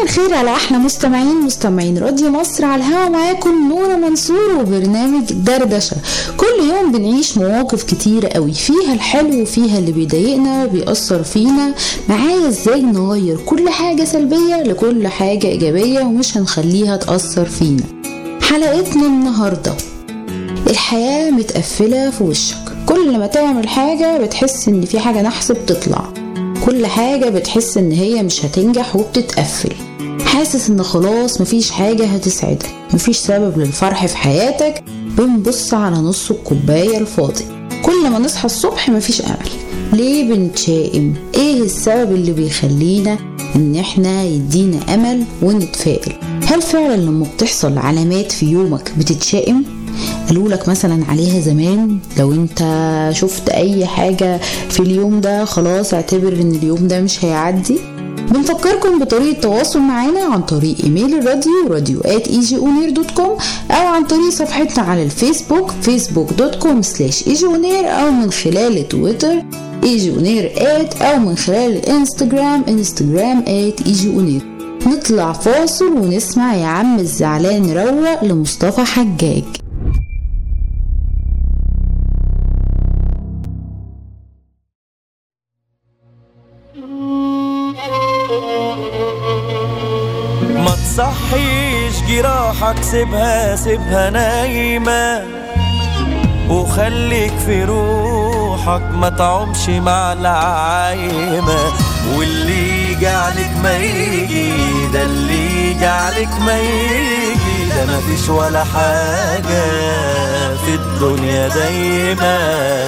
الخير على احلى مستمعين مستمعين راديو مصر على الهوا معاكم نورة منصور وبرنامج دردشة كل يوم بنعيش مواقف كتيرة قوي فيها الحلو وفيها اللي بيضايقنا وبيأثر فينا معايا ازاي نغير كل حاجة سلبية لكل حاجة ايجابية ومش هنخليها تأثر فينا حلقتنا النهاردة الحياة متقفلة في وشك كل ما تعمل حاجة بتحس ان في حاجة نحس بتطلع كل حاجة بتحس ان هي مش هتنجح وبتتقفل حاسس ان خلاص مفيش حاجة هتسعدك مفيش سبب للفرح في حياتك بنبص على نص الكوباية الفاضي كل ما نصحى الصبح مفيش امل ليه بنتشائم ايه السبب اللي بيخلينا ان احنا يدينا امل ونتفائل هل فعلا لما بتحصل علامات في يومك بتتشائم قالوا لك مثلا عليها زمان لو انت شفت اي حاجة في اليوم ده خلاص اعتبر ان اليوم ده مش هيعدي بنفكركم بطريقة التواصل معانا عن طريق ايميل الراديو راديو ات ايجي دوت كوم او عن طريق صفحتنا على الفيسبوك فيسبوك دوت كوم سلاش ايجي او من خلال تويتر ايجي ات او من خلال الانستجرام انستجرام ات ايجي نطلع فاصل ونسمع يا عم الزعلان روق لمصطفى حجاج ما تصحيش جراحك سيبها سيبها نايمة وخليك في روحك ما تعومش مع العايمة واللي يجي عليك ما يجي ده اللي يجي عليك ما يجي ده مفيش ولا حاجة في الدنيا دايما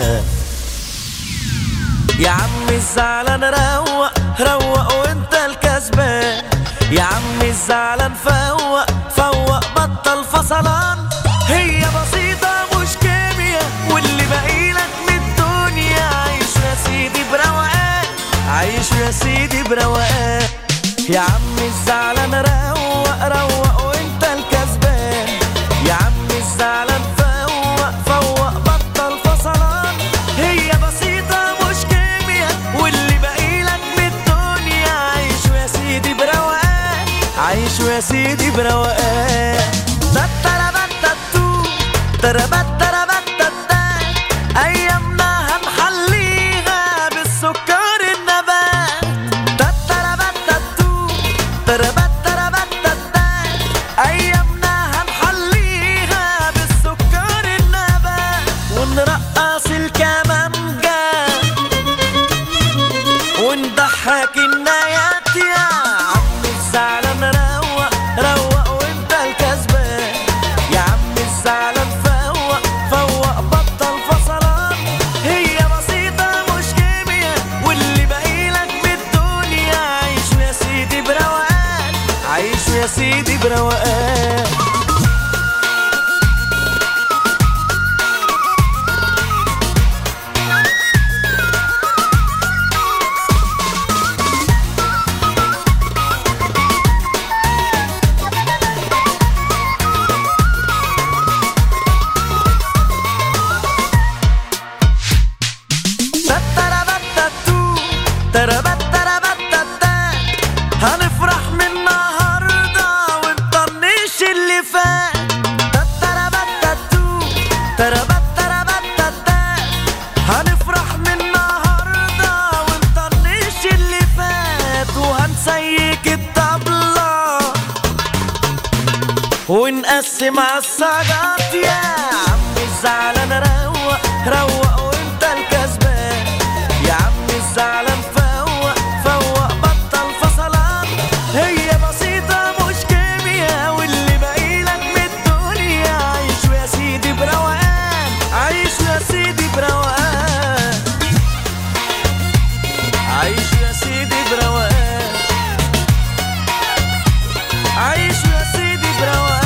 يا عم الزعلان روق روق وانت الكسبان يا عم الزعلان فوق فوق بطل فصلان هي بسيطة مش كيمياء واللي باقيلك من الدنيا عايش يا سيدي بروقان عايش يا سيدي بروقان يا عم الزعلان روق روق وانت الكسبان يا عم الزعلان فوق فوق بطل فصلان هي بسيطة مش كيمياء واللي باقيلك من الدنيا عايش يا سيدي بروقان عايش يا سيدي بروقان تتربتتو تربتربتتا ايامنا هنحليها بالسكر النبات تتربتتو تربتربتتا ايامنا هنحليها بالسكر النبات ونرقص الكمانجه ونضحك النايات يا عم الزعلان روق روق وانت الكسبان يا عم الزعلان فوق فوق بطل فصلان هي بسيطة مش كيمياء واللي باقيلك من الدنيا عايش يا سيدي بروقان عايش يا سيدي بروقان تتربتتو تربتربتتا هنفرح من النهارده ونطنش اللي فات تتربتتو تربتربتتا هنفرح من النهارده ونطنش اللي فات وهنسيك الطبله ونقسم عالسجات يا عم الزعلان روق روق وانت الكسبان يا عم الزعلان فوق فوق بطل فصلان هي بسيطة مش كيمياء واللي باقيلك من الدنيا عايش يا سيدي بروقان عايش يا سيدي بروقان عايش يا سيدي بروقان عايش يا سيدي بروقان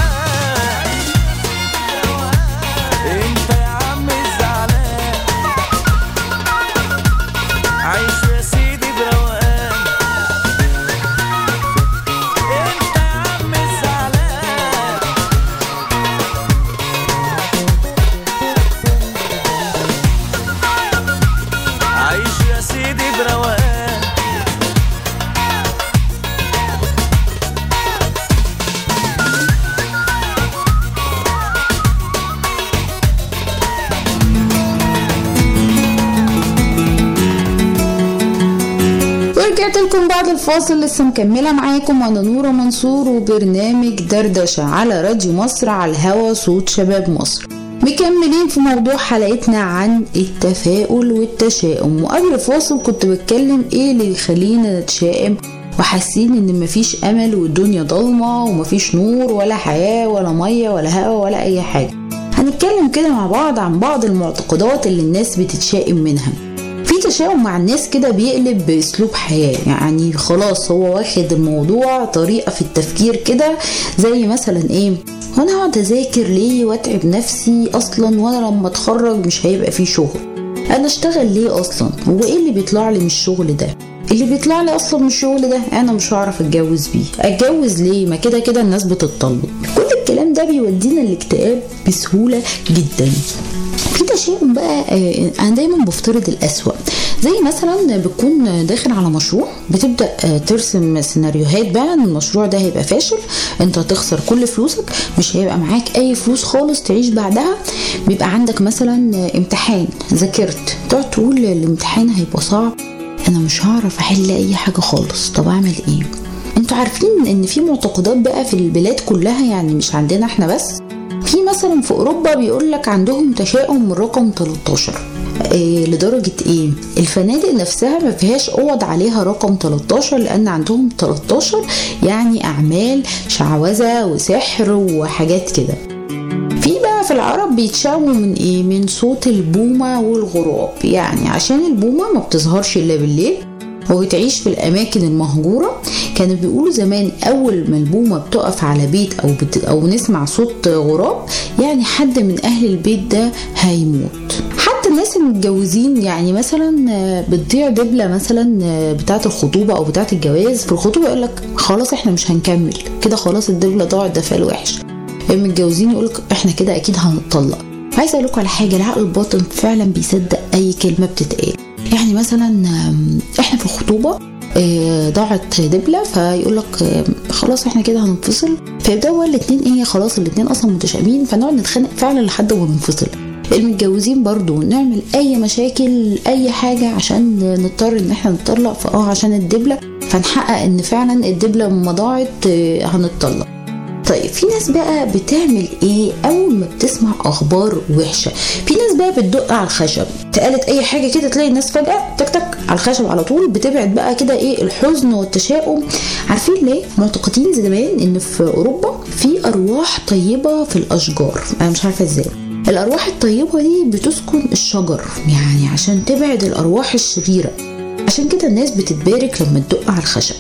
انت يا عم الزعلان عايش يا سيدي بروقان انت يا عم الزعلان عايش يا سيدي بروقان ورجعت لكم بعد الفاصل لسه مكملة معاكم أنا نورة منصور وبرنامج دردشة على راديو مصر على الهوا صوت شباب مصر مكملين في موضوع حلقتنا عن التفاؤل والتشاؤم وقبل الفاصل كنت بتكلم ايه اللي يخلينا نتشائم وحاسين ان مفيش امل والدنيا ضلمه ومفيش نور ولا حياه ولا ميه ولا هواء ولا اي حاجه هنتكلم كده مع بعض عن بعض المعتقدات اللي الناس بتتشائم منها في تشاؤم مع الناس كده بيقلب باسلوب حياه يعني خلاص هو واخد الموضوع طريقه في التفكير كده زي مثلا ايه وانا اقعد اذاكر ليه واتعب نفسي اصلا وانا لما اتخرج مش هيبقى في شغل انا اشتغل ليه اصلا هو ايه اللي بيطلع لي من الشغل ده اللي بيطلع لي اصلا من الشغل ده انا مش هعرف اتجوز بيه اتجوز ليه ما كده كده الناس بتطلق كل الكلام ده بيودينا الاكتئاب بسهوله جدا في تشاؤم بقى آه، انا دايما بفترض الاسوأ زي مثلا بتكون داخل على مشروع بتبدا آه، ترسم سيناريوهات بقى ان المشروع ده هيبقى فاشل انت هتخسر كل فلوسك مش هيبقى معاك اي فلوس خالص تعيش بعدها بيبقى عندك مثلا آه، امتحان ذاكرت تقعد تقول الامتحان هيبقى صعب انا مش هعرف احل اي حاجه خالص طب اعمل ايه انتوا عارفين ان في معتقدات بقى في البلاد كلها يعني مش عندنا احنا بس في مثلا في اوروبا بيقول لك عندهم تشاؤم من رقم 13 إيه لدرجة ايه الفنادق نفسها ما فيهاش اوض عليها رقم 13 لان عندهم 13 يعني اعمال شعوذة وسحر وحاجات كده في بقى في العرب بيتشاوموا من ايه من صوت البومة والغراب يعني عشان البومة ما بتظهرش الا بالليل وبتعيش في الاماكن المهجوره كانوا بيقولوا زمان اول ما البومه بتقف على بيت او بت... او نسمع صوت غراب يعني حد من اهل البيت ده هيموت حتى الناس المتجوزين يعني مثلا آه، بتضيع دبله مثلا آه، بتاعه الخطوبه او بتاعه الجواز في الخطوبه يقول لك خلاص احنا مش هنكمل كده خلاص الدبله ضاعت ده فعل وحش المتجوزين يقول لك احنا كده اكيد هنطلق عايزه اقول لكم على حاجه العقل الباطن فعلا بيصدق اي كلمه بتتقال يعني مثلا آم، احنا في الخطوبه آه، ضاعت دبله فيقول لك آه، خلاص احنا كده هننفصل فيبداوا بقى الاتنين ايه خلاص الاتنين اصلا متشابهين فنقعد نتخانق فعلا لحد ما ننفصل المتجوزين برضو نعمل اي مشاكل اي حاجه عشان نضطر ان احنا نتطلق فاه عشان الدبله فنحقق ان فعلا الدبله لما ضاعت آه، هنتطلق طيب في ناس بقى بتعمل ايه اول ما بتسمع اخبار وحشه في ناس بقى بتدق على الخشب اتقالت اي حاجه كده تلاقي الناس فجاه تك تك على الخشب على طول بتبعد بقى كده ايه الحزن والتشاؤم عارفين ليه معتقدين زمان ان في اوروبا في ارواح طيبه في الاشجار انا مش عارفه ازاي الارواح الطيبه دي بتسكن الشجر يعني عشان تبعد الارواح الشريره عشان كده الناس بتتبارك لما تدق على الخشب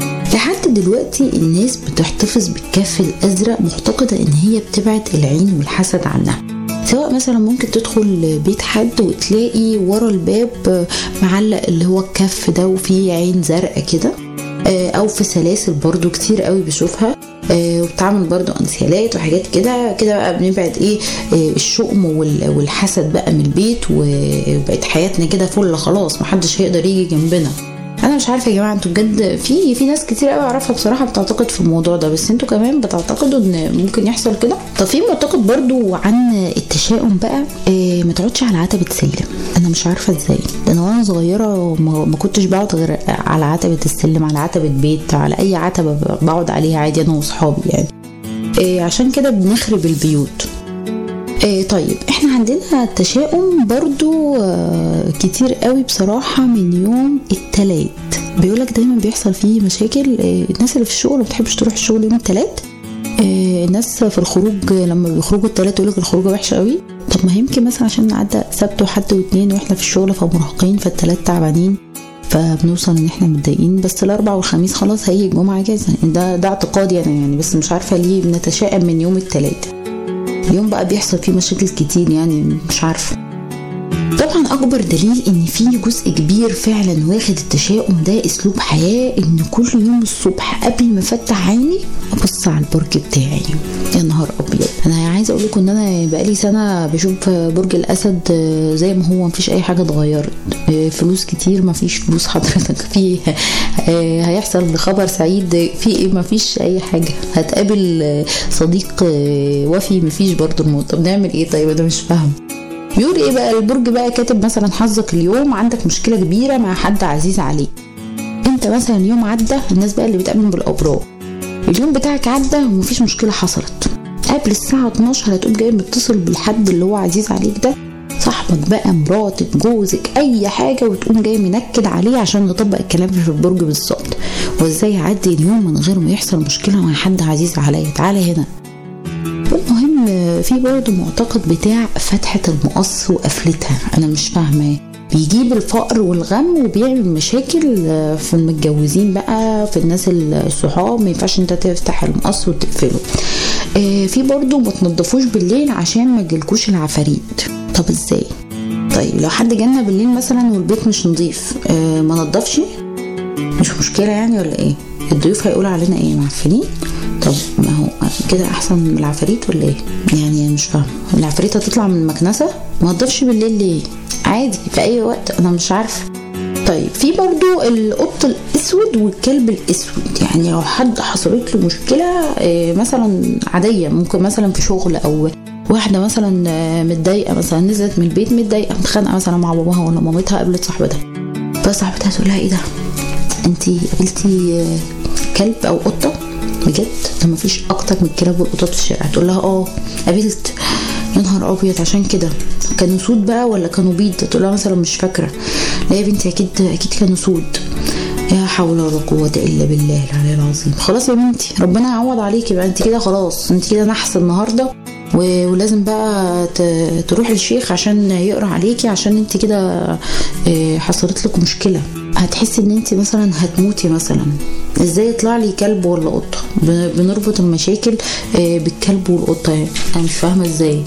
لحد دلوقتي الناس بتحتفظ بالكف الازرق معتقده ان هي بتبعد العين والحسد عنها سواء مثلا ممكن تدخل بيت حد وتلاقي ورا الباب معلق اللي هو الكف ده وفيه عين زرقاء كده آه، او في سلاسل برضو كتير قوي بشوفها آه، وبتعمل برضو انسيالات وحاجات كده كده بقى بنبعد ايه آه، الشؤم وال- والحسد بقى من البيت وبقت حياتنا كده فل خلاص محدش هيقدر يجي جنبنا انا مش عارفه يا جماعه انتوا بجد في في ناس كتير قوي اعرفها بصراحه بتعتقد في الموضوع ده بس انتوا كمان بتعتقدوا ان ممكن يحصل كده طب في معتقد برضو عن التشاؤم بقى إيه ما تقعدش على عتبه سلم انا مش عارفه ازاي ده انا وانا صغيره ما ما كنتش بقعد غير على عتبه السلم على عتبه بيت على اي عتبه بقعد عليها عادي انا واصحابي يعني إيه عشان كده بنخرب البيوت آه طيب احنا عندنا تشاؤم برضو آه كتير قوي بصراحة من يوم التلات بيقولك دايما بيحصل فيه مشاكل آه الناس اللي في الشغل ما بتحبش تروح الشغل يوم التلات آه الناس في الخروج لما بيخرجوا التلات يقولك الخروجة وحشة قوي طب ما يمكن مثلا عشان نعدى سبت وحد واتنين واحنا في الشغل فمرهقين فالتلات تعبانين فبنوصل ان احنا متضايقين بس الاربع والخميس خلاص هي الجمعه اجازه ده ده اعتقادي انا يعني بس مش عارفه ليه بنتشائم من يوم التلات اليوم بقى بيحصل فيه مشاكل كتير يعني مش عارفه طبعا اكبر دليل ان في جزء كبير فعلا واخد التشاؤم ده اسلوب حياه ان كل يوم الصبح قبل ما افتح عيني ابص على البرج بتاعي يا نهار ابيض انا عايزه اقول لكم ان انا بقالي سنه بشوف برج الاسد زي ما هو مفيش اي حاجه اتغيرت فلوس كتير مفيش فلوس حضرتك في هيحصل خبر سعيد في ايه مفيش اي حاجه هتقابل صديق وفي مفيش برضه الموت طب نعمل ايه طيب انا مش فاهمه بيقول ايه بقى البرج بقى كاتب مثلا حظك اليوم عندك مشكله كبيره مع حد عزيز عليك انت مثلا يوم عدى الناس بقى اللي بتامن بالابراج اليوم بتاعك عدى ومفيش مشكله حصلت قبل الساعه 12 هتقوم جاي متصل بالحد اللي هو عزيز عليك ده صاحبك بقى مراتك جوزك اي حاجه وتقوم جاي منكد عليه عشان نطبق الكلام في البرج بالظبط وازاي يعدي اليوم من غير ما يحصل مشكله مع حد عزيز عليا تعالى هنا المهم في برضه معتقد بتاع فتحة المقص وقفلتها أنا مش فاهمة بيجيب الفقر والغم وبيعمل مشاكل في المتجوزين بقى في الناس الصحاب ما ينفعش انت تفتح المقص وتقفله آه، في برضه ما تنضفوش بالليل عشان ما يجيلكوش العفاريت طب ازاي طيب لو حد جالنا بالليل مثلا والبيت مش نظيف آه، ما نضفش مش مشكله يعني ولا ايه الضيوف هيقولوا علينا ايه معفنين طب ما هو كده احسن من العفاريت ولا ايه يعني مش فاهمه العفاريت هتطلع من المكنسه ما تضيفش بالليل ليه عادي في اي وقت انا مش عارفه طيب في برضو القط الاسود والكلب الاسود يعني لو حد حصلت له مشكله آه، مثلا عاديه ممكن مثلا في شغل او واحده مثلا آه، متضايقه مثلا نزلت من البيت متضايقه متخانقه مثلا مع باباها ولا مامتها قابلت صاحبتها فصاحبتها تقول لها ايه ده انتي قابلتي آه، كلب او قطه بجد ده مفيش اكتر من الكلاب والقطط في الشارع تقول لها اه قابلت يا نهار ابيض عشان كده كانوا سود بقى ولا كانوا بيض تقول لها مثلا مش فاكره لا يا بنتي اكيد اكيد كانوا سود يا حول ولا قوة إلا بالله العلي العظيم خلاص يا بنتي ربنا يعوض عليكي بقى انت كده خلاص انت كده نحس النهاردة و- ولازم بقى ت- تروحي للشيخ عشان يقرا عليكي عشان انت كده اه، حصلت لك مشكلة هتحسي ان انت مثلا هتموتي مثلا ازاي يطلع لي كلب ولا قطة ب- بنربط المشاكل اه، بالكلب والقطة يعني انا مش فاهمة ازاي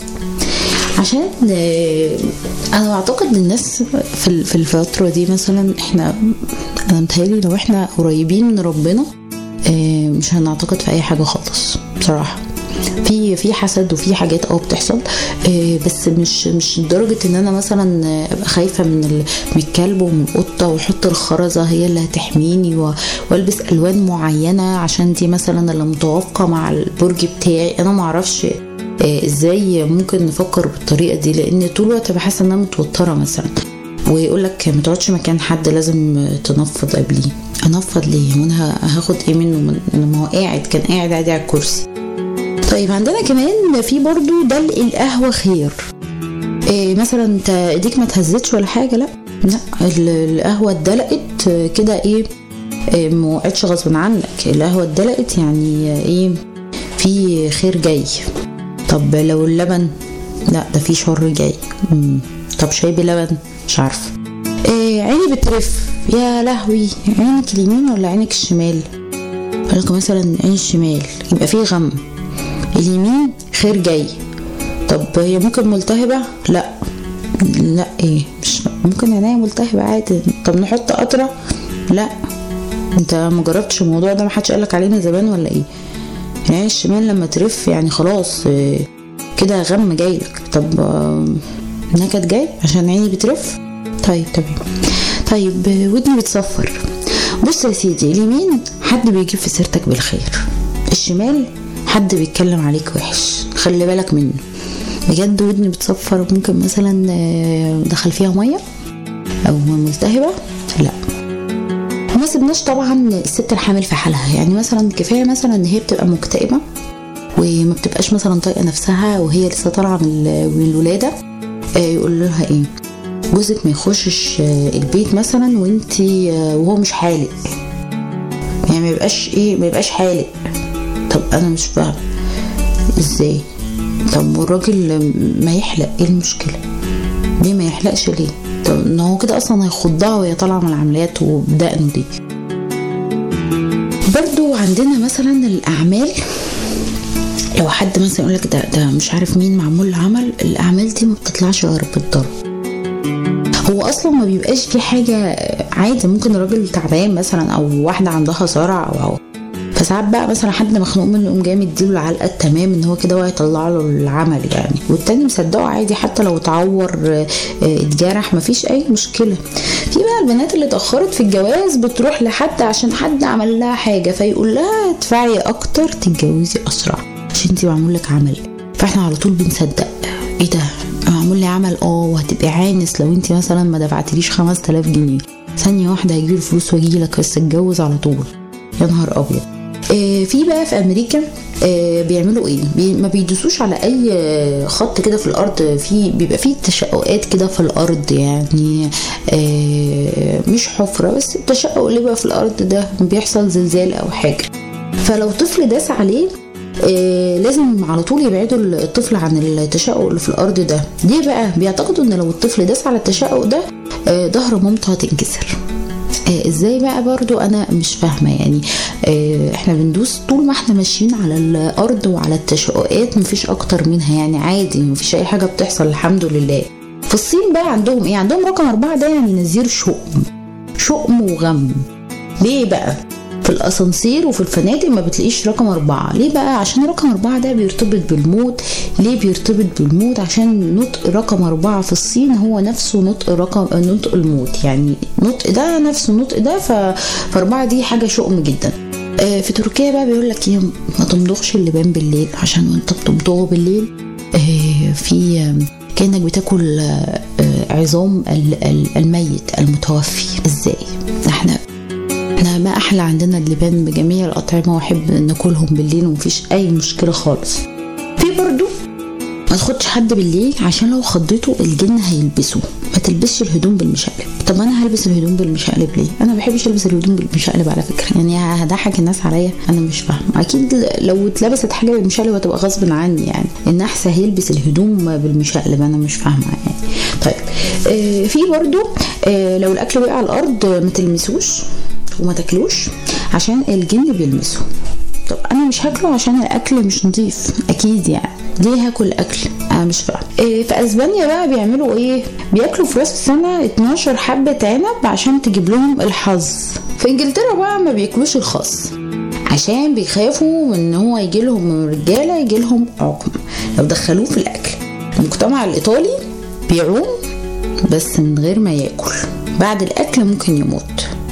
عشان آه، انا بعتقد الناس في ال- في الفتره دي مثلا احنا انا متهيألي لو احنا قريبين من ربنا آه، مش هنعتقد في اي حاجه خالص بصراحه في في حسد وفي حاجات اه بتحصل آه، بس مش مش لدرجه ان انا مثلا آه، ابقى خايفه من ال- من الكلب ومن القطه واحط الخرزه هي اللي هتحميني و- والبس الوان معينه عشان دي مثلا اللي متوافقه مع البرج بتاعي انا معرفش آه، ازاي ممكن نفكر بالطريقه دي لان طول الوقت بحس ان انا متوتره مثلا ويقول لك ما تقعدش مكان حد لازم تنفض قبليه انفض ليه وانا هاخد ايه منه من- لما هو قاعد كان قاعد عادي على الكرسي طيب عندنا كمان في برضو دلق القهوه خير إيه مثلا انت ايديك ما تهزتش ولا حاجه لا لا ال- القهوه اتدلقت آه، كده ايه إيه، ما وقعتش غصب عنك القهوه اتدلقت يعني آه، ايه في خير جاي طب لو اللبن لا ده في شر جاي مم. طب شاي بلبن مش عارفه إيه عيني بترف يا لهوي عينك اليمين ولا عينك الشمال لك مثلا عين الشمال يبقى فيه غم اليمين خير جاي طب هي ممكن ملتهبة لا لا ايه مش ممكن عينيا ملتهبة عادي طب نحط قطرة لا انت ما جربتش الموضوع ده ما حدش قالك عليه من زمان ولا ايه العين الشمال لما ترف يعني خلاص آه، كده غم جايلك طب آه، نكد جاي عشان عيني بترف طيب تمام طيب آه، ودني بتصفر بص يا سيدي اليمين حد بيجيب في سيرتك بالخير الشمال حد بيتكلم عليك وحش خلي بالك منه بجد ودني بتصفر ممكن مثلا آه، دخل فيها ميه او ملتهبه لا وما سيبناش طبعا الست الحامل في حالها يعني مثلا كفايه مثلا ان هي بتبقى مكتئبه وما بتبقاش مثلا طايقه نفسها وهي لسه طالعه من ال- من الولاده آه، يقول لها ايه جوزك ما يخشش آه، البيت مثلا وانتي آه، وهو مش حالق يعني ما يبقاش ايه ما يبقاش حالق طب انا مش فاهمه ازاي طب والراجل ما يحلق ايه المشكله ليه ما يحلقش ليه طب ان هو كده اصلا هيخضها وهي طالعه من العمليات وبدقنه دي برضو عندنا مثلا الاعمال لو حد مثلا يقول لك ده ده مش عارف مين معمول له عمل الاعمال دي ما بتطلعش غير بالضرب هو اصلا ما بيبقاش في حاجه عادي ممكن راجل تعبان مثلا او واحده عندها صرع او او فساعات بقى مثلا حد مخنوق منه يقوم جاي مديله العلقه التمام ان هو كده هو هيطلع له العمل يعني والتاني مصدقه عادي حتى لو اتعور آه، آه، اتجرح مفيش اي مشكله في بقى البنات اللي اتاخرت في الجواز بتروح لحد عشان حد عمل لها حاجه فيقول لها ادفعي اكتر تتجوزي اسرع عشان انت معمول لك عمل فاحنا على طول بنصدق ايه ده معمول لي عمل اه وهتبقي عانس لو انت مثلا ما دفعتليش 5000 جنيه ثانيه واحده هيجيله فلوس واجي لك بس اتجوز على طول يا نهار ابيض آه، في بقى في امريكا آه، بيعملوا ايه بي ما بيدوسوش على اي خط كده في الارض في بيبقى فيه تشققات كده في الارض يعني آه، مش حفره بس التشقق اللي بقى في الارض ده بيحصل زلزال او حاجه فلو طفل داس عليه آه لازم على طول يبعدوا الطفل عن التشقق اللي في الارض ده ليه بقى بيعتقدوا ان لو الطفل داس على التشقق ده آه ظهر مامته هتنكسر آه ازاي بقى برضو انا مش فاهمه يعني آه احنا بندوس طول ما احنا ماشيين على الارض وعلى التشققات مفيش اكتر منها يعني عادي مفيش اي حاجه بتحصل الحمد لله في الصين بقى عندهم ايه عندهم رقم أربعة ده يعني نذير شؤم شؤم وغم ليه بقى في الاسانسير وفي الفنادق ما بتلاقيش رقم أربعة ليه بقى عشان رقم أربعة ده بيرتبط بالموت ليه بيرتبط بالموت عشان نطق رقم أربعة في الصين هو نفسه نطق رقم نطق الموت يعني نطق ده نفسه نطق ده ف... فأربعة دي حاجة شؤم جدا آه، في تركيا بقى بيقول لك ايه ما تمضغش اللبان بالليل عشان وانت بتمضغه بالليل آه، في آه، كانك بتاكل آه، آه، عظام ال- ال- الميت المتوفي ازاي احنا احنا ما احلى عندنا اللبان بجميع الاطعمه واحب ناكلهم بالليل ومفيش اي مشكله خالص في برضو ما تاخدش حد بالليل عشان لو خضيته الجن هيلبسه ما تلبسش الهدوم بالمشقلب طب انا هلبس الهدوم بالمشقلب ليه انا ما بحبش البس الهدوم بالمشقلب على فكره يعني هضحك الناس عليا انا مش فاهمه اكيد لو اتلبست حاجه بالمشقلب هتبقى غصب عني يعني النحس هيلبس الهدوم بالمشقلب انا مش فاهمه يعني طيب آه في برضو آه لو الاكل وقع على الارض ما تلمسوش وما تاكلوش عشان الجن بيلمسه طب انا مش هاكله عشان الاكل مش نظيف اكيد يعني ليه هاكل اكل انا مش فاهم إيه في اسبانيا بقى بيعملوا ايه بياكلوا في راس السنه 12 حبه عنب عشان تجيب لهم الحظ في انجلترا بقى ما بياكلوش الخس عشان بيخافوا من ان هو يجي لهم رجاله يجي لهم عقم لو دخلوه في الاكل المجتمع الايطالي بيعوم بس من غير ما ياكل بعد الاكل ممكن يموت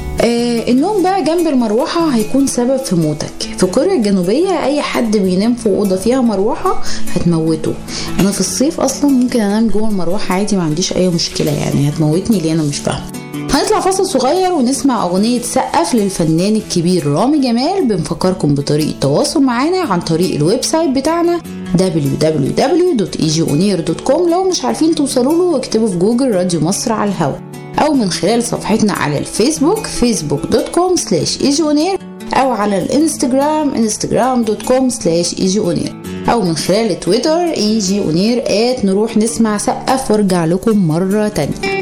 آه النوم بقى جنب المروحة هيكون سبب في موتك في كوريا الجنوبية أي حد بينام في أوضة فيها مروحة هتموته أنا في الصيف أصلا ممكن أنام جوه المروحة عادي ما عنديش أي مشكلة يعني هتموتني ليه أنا مش فاهمة هنطلع فاصل صغير ونسمع أغنية سقف للفنان الكبير رامي جمال بنفكركم بطريقة التواصل معانا عن طريق الويب سايت بتاعنا www.egioneer.com لو مش عارفين توصلوا له اكتبوا في جوجل راديو مصر على الهوا أو من خلال صفحتنا على الفيسبوك facebook.com slash أو على الانستجرام instagram.com slash أو من خلال تويتر ايجيونير آت نروح نسمع سقف وارجع لكم مرة تانية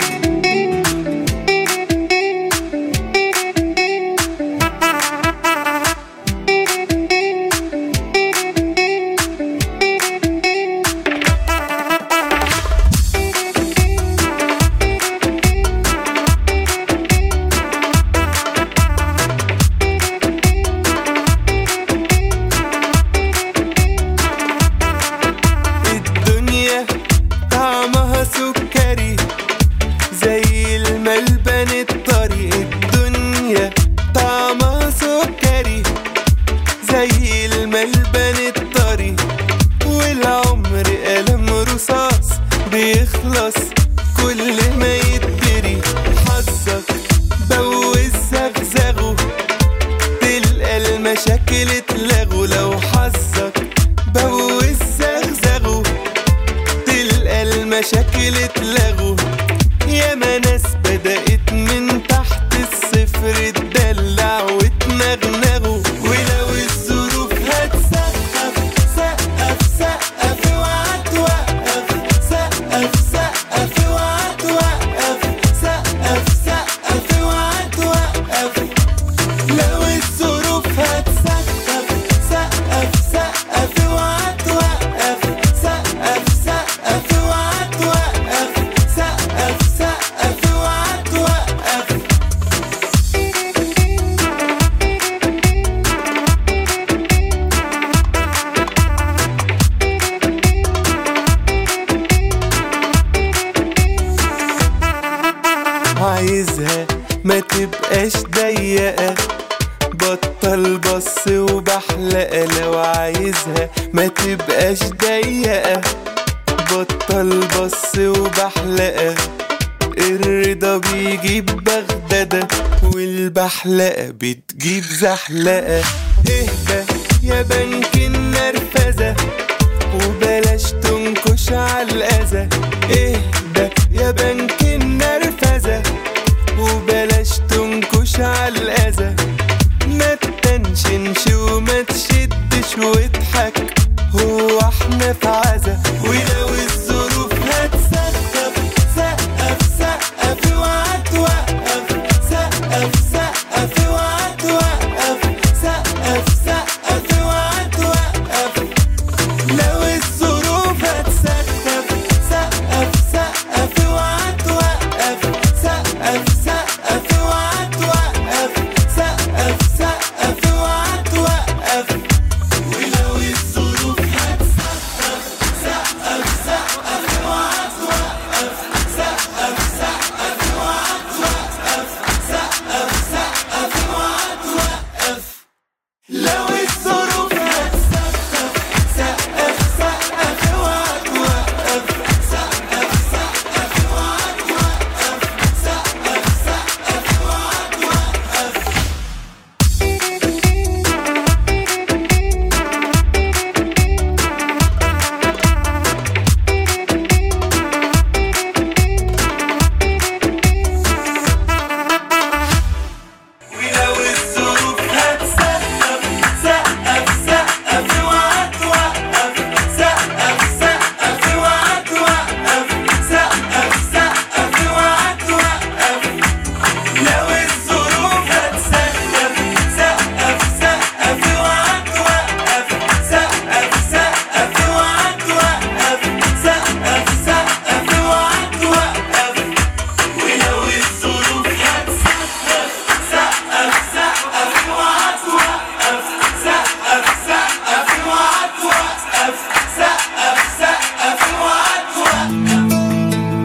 الدنيا طعمها سكري زي الملبن الطري الدنيا طعمها سكري زي الملبن الطري والعمر قلم رصاص بيخلص كل ما يتدري حظك بوز زغزغه تلقى المشاكل اتلغوا لو حظك بوز زغزغه تلقى المشاكل اتلغوا ياما ناس بدأت من تحت الصفر تدلع وتنغنغوا ولو الظروف هتسقف سقف سقف اوعى توقف سقف سقف اوعى توقف سقف سقف اوعى توقف لو الظروف هتسقف سقف سقف اوعى توقف سقف سقف اوعى توقف سقف سقف اوعى توقف عايزها ما تبقاش ضيقة بطل بص وبحلقة لو عايزها ما تبقاش ضيقة بطل بص وبحلقة الرضا بيجيب بغدادة والبحلقة بتجيب زحلقة اهدى يا بنك النرفزة وبلاش تنكش على الأذى اهدى يا بنك النرفزة وبلاش تنكش على الأذى ما تتنشنش وما تشدش واضحك هو احنا في عزا ولو الظروف هتسقف سقف سقف اوعى توقف سقف سقف اوعى توقف سقف سقف اوعى توقف لو الظروف هتسقف سقف سقف اوعى توقف سقف سقف اوعى توقف سقف سقف اوعى توقف ولو الظروف هتسقف سقف سقف اوعى توقف سقف سقف اوعى توقف سقف سقف اوعى توقف لو الظروف هتسقف سقف سقف اوعى توقف سقف سقف اوعى توقف سقف سقف اوعى توقف ولو الظروف هتسقف سقف سقف اوعى توقف سقف سقف اوعى توقف سقف سقف اوعى توقف لو الظروف هتسقف سقف سقف اوعى توقف سقف سقف اوعى توقف سقف سقف اوعى توقف ولو الظروف هتسقف سقف سقف اوعى توقف سقف سقف اوعى توقف سقف سقف اوعى توقف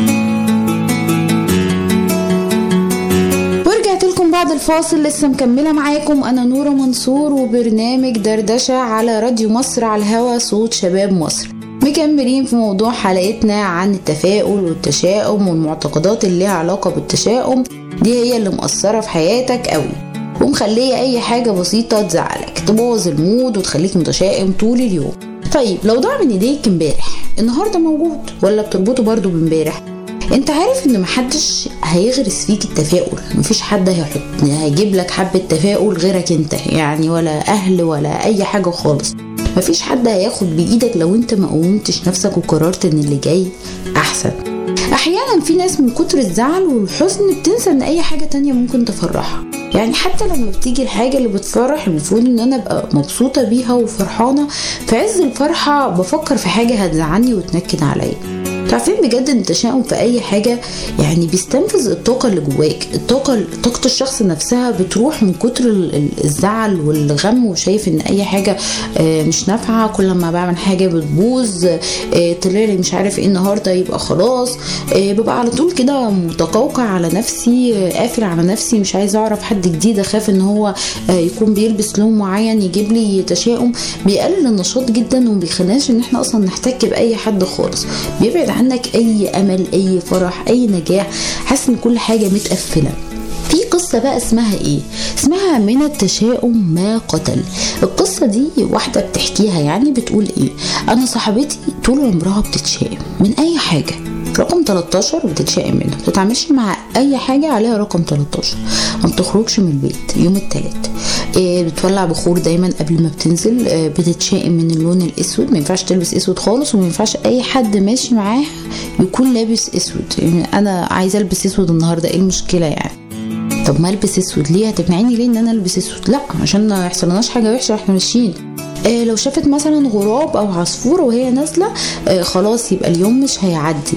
ورجعت لكم بعد الفاصل لسه مكملة معاكم أنا نورة منصور وبرنامج دردشة على راديو مصر على الهوا صوت شباب مصر مكملين في موضوع حلقتنا عن التفاؤل والتشاؤم والمعتقدات اللي ليها علاقة بالتشاؤم دي هي اللي مأثرة في حياتك قوي ومخلية أي حاجة بسيطة تزعلك تبوظ المود وتخليك متشائم طول اليوم طيب لو ضاع من ايديك امبارح النهارده موجود ولا بتربطه برضه بامبارح انت عارف ان محدش هيغرس فيك التفاؤل مفيش حد هيحط هيجيب لك حبة تفاؤل غيرك انت يعني ولا اهل ولا اي حاجة خالص مفيش حد هياخد بايدك لو انت ما قومتش نفسك وقررت ان اللي جاي احسن احيانا في ناس من كتر الزعل والحزن بتنسى ان اي حاجة تانية ممكن تفرحها يعني حتى لما بتيجي الحاجة اللي بتفرح المفروض ان انا ابقى مبسوطة بيها وفرحانة في عز الفرحة بفكر في حاجة هتزعلني وتنكد عليا عارفين بجد ان التشاؤم في اي حاجه يعني بيستنفذ الطاقه اللي جواك الطاقه طاقه الشخص نفسها بتروح من كتر ال- ال- الزعل والغم وشايف ان اي حاجه آه، مش نافعه كل ما بعمل حاجه بتبوظ آه، طلع لي مش عارف ايه النهارده يبقى خلاص آه، ببقى على طول كده متقوقع على نفسي آه، قافل على نفسي مش عايزه اعرف حد جديد اخاف ان هو آه، يكون بيلبس لون معين يجيب لي تشاؤم بيقلل النشاط جدا وما بيخليناش ان احنا اصلا نحتك باي حد خالص بيبعد عنك اي امل اي فرح اي نجاح حاسس ان كل حاجه متقفله في قصة بقى اسمها ايه؟ اسمها من التشاؤم ما قتل القصة دي واحدة بتحكيها يعني بتقول ايه؟ انا صاحبتي طول عمرها بتتشائم من اي حاجة رقم 13 بتتشائم منه ما بتتعاملش مع اي حاجة عليها رقم 13 ما بتخرجش من البيت يوم التلات إيه بتولع بخور دايما قبل ما بتنزل إيه بتتشائم من اللون الاسود ما ينفعش تلبس اسود خالص وما ينفعش اي حد ماشي معاها يكون لابس اسود يعني انا عايزه البس اسود النهارده ايه المشكله يعني طب ما البس اسود ليه هتقنعيني ليه ان انا البس اسود لا عشان ما يحصلناش حاجه وحشه واحنا ماشيين آه لو شافت مثلا غراب او عصفوره وهي نازله آه خلاص يبقى اليوم مش هيعدي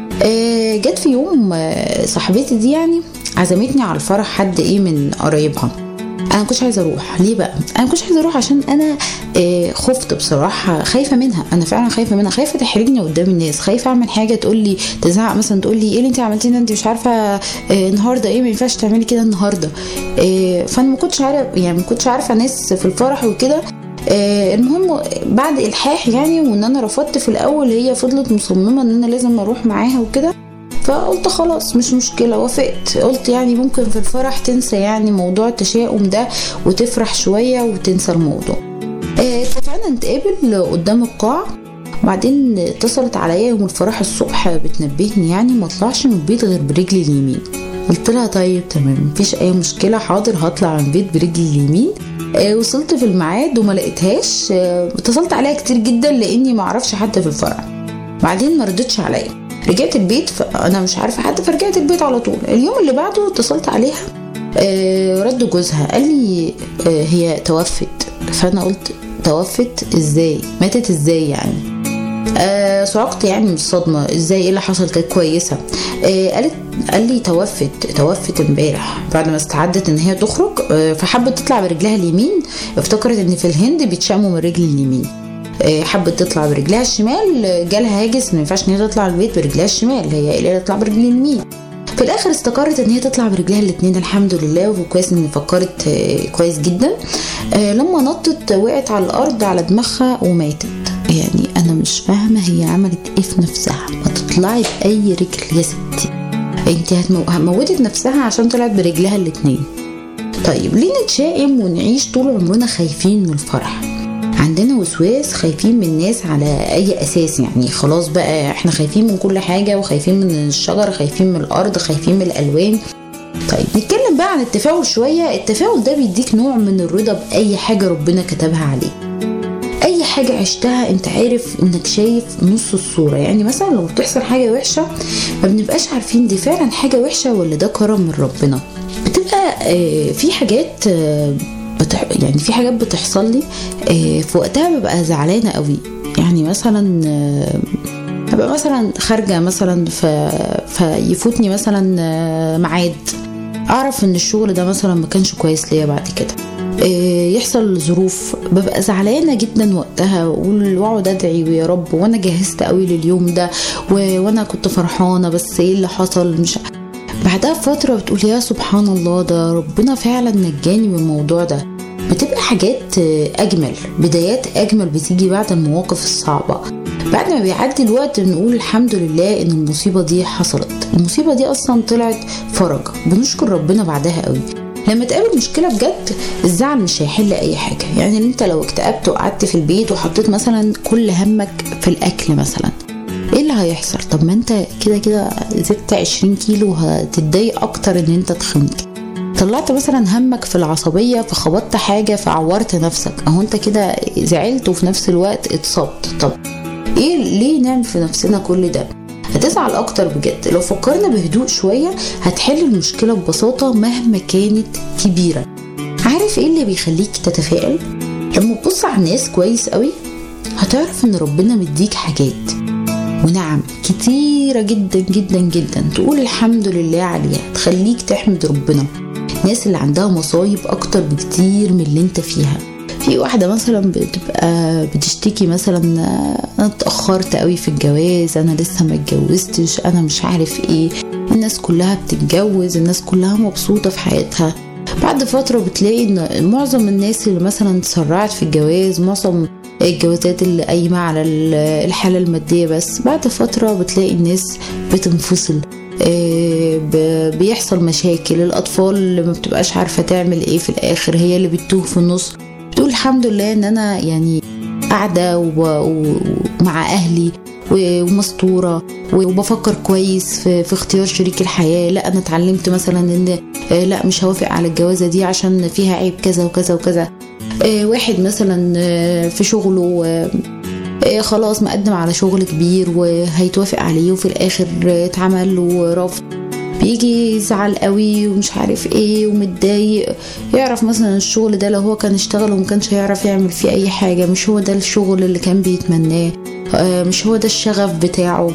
آه جت في يوم آه صاحبتي دي يعني عزمتني على الفرح حد ايه من قرايبها انا ما كنتش عايزه اروح ليه بقى انا ما كنتش عايزه اروح عشان انا آه، خفت بصراحه خايفه منها انا فعلا خايفه منها خايفه تحرجني قدام الناس خايفه اعمل حاجه تقول لي تزعق مثلا تقول لي ايه اللي انت عملتيه ده انت مش عارفه آه، النهارده ايه ما ينفعش تعملي كده النهارده آه، فانا ما كنتش عارف يعني ما كنتش عارفه ناس في الفرح وكده آه، المهم بعد الحاح يعني وان انا رفضت في الاول هي فضلت مصممه ان انا لازم اروح معاها وكده فقلت خلاص مش مشكلة وافقت قلت يعني ممكن في الفرح تنسى يعني موضوع التشاؤم ده وتفرح شوية وتنسى الموضوع آه، اتفقنا نتقابل قدام القاعة وبعدين اتصلت عليا يوم الفرح الصبح بتنبهني يعني ما اطلعش من البيت غير برجلي اليمين قلت لها طيب تمام مفيش اي مشكله حاضر هطلع من البيت برجلي اليمين آه وصلت في الميعاد وما لقيتهاش آه اتصلت عليها كتير جدا لاني ما اعرفش حد في الفرع بعدين ما ردتش عليا رجعت البيت فانا مش عارفه حد فرجعت البيت على طول اليوم اللي بعده اتصلت عليها آه رد جوزها قال لي آه هي توفت فانا قلت توفت ازاي ماتت ازاي يعني آه صعقت يعني من الصدمة ازاي ايه اللي حصل كانت كويسة آه قالت قال لي توفت توفت امبارح بعد ما استعدت ان هي تخرج آه فحبت تطلع برجلها اليمين افتكرت ان في الهند بيتشاموا من رجل اليمين آه حبت تطلع برجلها الشمال آه، جالها هاجس ما ينفعش ان هي تطلع البيت برجلها الشمال هي اللي تطلع برجل اليمين في الاخر استقرت ان هي تطلع برجلها الاتنين الحمد لله وكويس ان فكرت آه، كويس جدا آه، لما نطت وقعت على الارض على دماغها وماتت يعني انا مش فاهمه هي عملت ايه في نفسها ما تطلعي باي رجل يا ستي انت هتمو... موتت نفسها عشان طلعت برجلها الاتنين طيب ليه نتشائم ونعيش طول عمرنا خايفين من الفرح عندنا وسواس خايفين من الناس على اي اساس يعني خلاص بقى احنا خايفين من كل حاجه وخايفين من الشجر خايفين من الارض خايفين من الالوان طيب نتكلم بقى عن التفاؤل شويه التفاؤل ده بيديك نوع من الرضا باي حاجه ربنا كتبها عليك اي حاجه عشتها انت عارف انك شايف نص الصوره يعني مثلا لو بتحصل حاجه وحشه ما بنبقاش عارفين دي فعلا حاجه وحشه ولا ده كرم من ربنا بتبقى آه، في حاجات آه، بتح... يعني في حاجات بتحصل لي آه، في وقتها ببقى زعلانه قوي يعني مثلا آه، ابقى مثلا خارجه مثلا ف... فيفوتني مثلا آه، ميعاد اعرف ان الشغل ده مثلا ما كانش كويس ليا بعد كده إيه، يحصل ظروف ببقى زعلانه جدا وقتها واقول واقعد ادعي ويا رب وانا جهزت قوي لليوم ده و... وانا كنت فرحانه بس ايه اللي حصل مش بعدها بفتره بتقول يا سبحان الله ده ربنا فعلا نجاني من الموضوع ده بتبقى حاجات آه، اجمل بدايات اجمل بتيجي بعد المواقف الصعبه بعد ما بيعدي الوقت بنقول الحمد لله ان المصيبه دي حصلت المصيبه دي اصلا طلعت فرج بنشكر ربنا بعدها قوي لما تقابل مشكله بجد الزعل مش هيحل اي حاجه يعني انت لو اكتئبت وقعدت في البيت وحطيت مثلا كل همك في الاكل مثلا ايه اللي هيحصل طب ما انت كده كده زدت 20 كيلو هتتضايق اكتر ان انت تخنت طلعت مثلا همك في العصبية فخبطت حاجة فعورت نفسك اهو انت كده زعلت وفي نفس الوقت اتصبت طب ايه ليه نعمل في نفسنا كل ده هتزعل اكتر بجد لو فكرنا بهدوء شوية هتحل المشكلة ببساطة مهما كانت كبيرة عارف ايه اللي بيخليك تتفائل لما تبص على الناس كويس قوي هتعرف ان ربنا مديك حاجات ونعم كتيرة جدا جدا جدا تقول الحمد لله عليها تخليك تحمد ربنا الناس اللي عندها مصايب اكتر بكتير من اللي انت فيها في واحدة مثلا بتبقى بتشتكي مثلا انا اتأخرت قوي في الجواز انا لسه ما اتجوزتش انا مش عارف ايه الناس كلها بتتجوز الناس كلها مبسوطة في حياتها بعد فترة بتلاقي ان معظم الناس اللي مثلا تسرعت في الجواز معظم الجوازات اللي قايمة على الحالة المادية بس بعد فترة بتلاقي الناس بتنفصل آه، ب- بيحصل مشاكل الأطفال اللي ما بتبقاش عارفة تعمل ايه في الآخر هي اللي بتتوه في النص بتقول الحمد لله ان انا يعني قاعدة وب- و- ومع أهلي و- ومستورة وبفكر كويس في, في اختيار شريك الحياة لا أنا اتعلمت مثلا إن آه، لا مش هوافق على الجوازة دي عشان فيها عيب كذا وكذا وكذا آه، واحد مثلا آه، في شغله آه، آه، خلاص مقدم على شغل كبير وهيتوافق عليه وفي الآخر آه، اتعمل له رفض بيجي يزعل قوي ومش عارف ايه ومتضايق يعرف مثلا الشغل ده لو هو كان اشتغل وما كانش هيعرف يعمل فيه اي حاجة مش هو ده الشغل اللي كان بيتمناه آه، مش هو ده الشغف بتاعه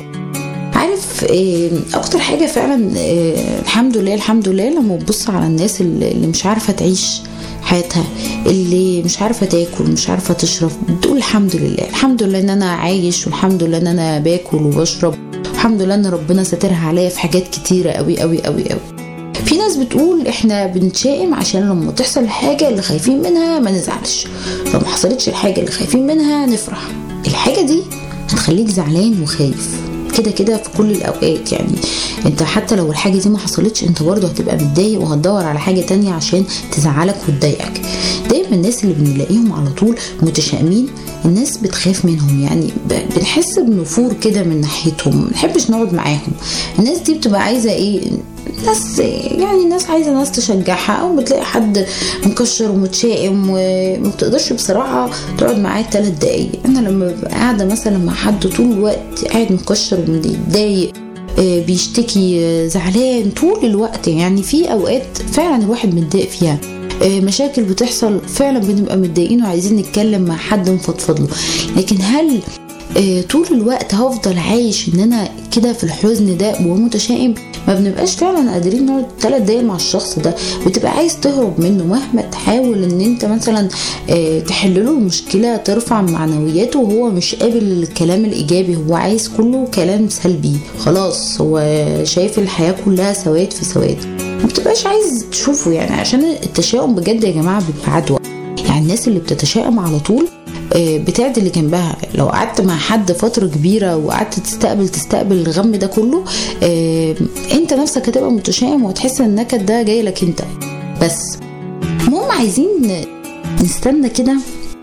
عارف آه، اكتر حاجة فعلا آه، الحمد لله الحمد لله لما تبص على الناس اللي اللي مش عارفة تعيش حياتها اللي مش عارفة تاكل مش عارفة تشرب بتقول الحمد لله الحمد لله ان انا عايش والحمد لله ان انا باكل وبشرب الحمد لله ان ربنا ساترها عليا في حاجات كتيرة قوي قوي قوي قوي في ناس بتقول احنا بنتشائم عشان لما تحصل الحاجة اللي خايفين منها ما نزعلش لو ما حصلتش الحاجة اللي خايفين منها نفرح الحاجة دي هتخليك زعلان وخايف كده كده في كل الاوقات يعني انت حتى لو الحاجه دي ما حصلتش انت برضه هتبقى متضايق وهتدور على حاجه تانية عشان تزعلك وتضايقك دايما الناس اللي بنلاقيهم على طول متشائمين الناس بتخاف منهم يعني ب- بنحس بنفور كده من ناحيتهم ما بنحبش نقعد معاهم الناس دي بتبقى عايزه ايه ناس يعني ناس عايزه ناس تشجعها او بتلاقي حد مكشر ومتشائم وما بتقدرش بصراحه تقعد معاه ثلاث دقايق انا لما ببقى قاعده مثلا مع حد طول الوقت قاعد مكشر ومتضايق آه، بيشتكي آه، زعلان طول الوقت يعني في اوقات فعلا الواحد متضايق فيها آه، مشاكل بتحصل فعلا بنبقى متضايقين وعايزين نتكلم مع حد نفضفض له لكن هل آه، طول الوقت هفضل عايش ان انا كده في الحزن ده ومتشائم ما بنبقاش فعلا قادرين نقعد ثلاث دقايق مع الشخص ده بتبقى عايز تهرب منه مهما تحاول ان انت مثلا آه، تحل له المشكله ترفع معنوياته وهو مش قابل الكلام الايجابي هو عايز كله كلام سلبي خلاص هو شايف الحياه كلها سواد في سواد ما بتبقاش عايز تشوفه يعني عشان التشاؤم بجد يا جماعه بيبقى عدوى يعني الناس اللي بتتشائم على طول آه، بتعدي اللي جنبها لو قعدت مع حد فترة كبيرة وقعدت تستقبل تستقبل الغم ده كله آه، انت نفسك هتبقى متشائم وهتحس ان النكد ده جاي لك انت بس المهم عايزين نستنى كده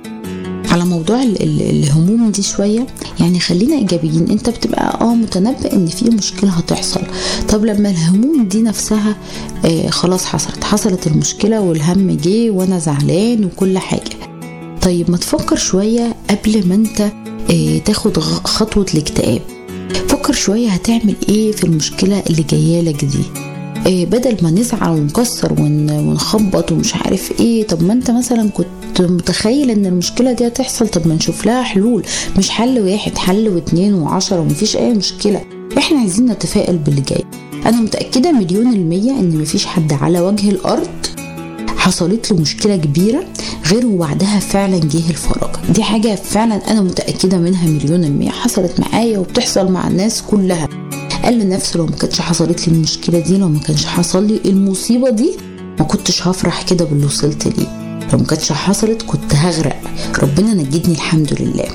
على موضوع ال- ال- الهموم دي شوية يعني خلينا إيجابيين أنت بتبقى اه متنبئ إن في مشكلة هتحصل طب لما الهموم دي نفسها آه خلاص حصلت حصلت المشكلة والهم جه وأنا زعلان وكل حاجة طيب ما تفكر شوية قبل ما أنت آه تاخد غ- خطوة الاكتئاب فكر شوية هتعمل ايه في المشكلة اللي جايالك دي إيه بدل ما نزعل ونكسر ون- ونخبط ومش عارف ايه طب ما انت مثلا كنت متخيل ان المشكلة دي هتحصل طب ما نشوف لها حلول مش حل واحد حل واتنين وعشرة ومفيش اي مشكلة احنا عايزين نتفائل باللي جاي انا متأكدة مليون المية ان مفيش حد على وجه الارض حصلت له مشكلة كبيرة غير وبعدها فعلا جه الفرج دي حاجة فعلا أنا متأكدة منها مليون المية حصلت معايا وبتحصل مع الناس كلها قال لنفسه لو ما كانتش حصلت لي المشكلة دي لو ما كانش حصل لي المصيبة دي ما كنتش هفرح كده باللي وصلت ليه لو ما كانتش حصلت كنت هغرق ربنا نجدني الحمد لله